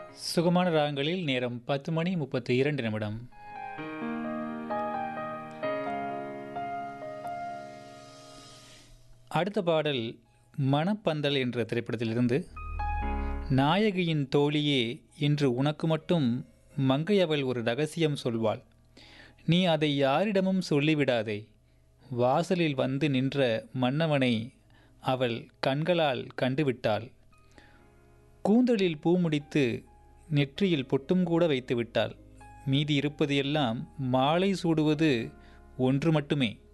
சுகமான ராகங்களில் நேரம் பத்து மணி முப்பத்தி இரண்டு நிமிடம் அடுத்த பாடல் மணப்பந்தல் என்ற திரைப்படத்திலிருந்து நாயகியின் தோழியே இன்று உனக்கு மட்டும் மங்கையவள் ஒரு ரகசியம் சொல்வாள் நீ அதை யாரிடமும் சொல்லிவிடாதே வாசலில் வந்து நின்ற மன்னவனை அவள் கண்களால் கண்டுவிட்டாள் கூந்தலில் பூ முடித்து நெற்றியில் பொட்டும் கூட வைத்து விட்டாள் மீதி இருப்பது எல்லாம் மாலை சூடுவது ஒன்று மட்டுமே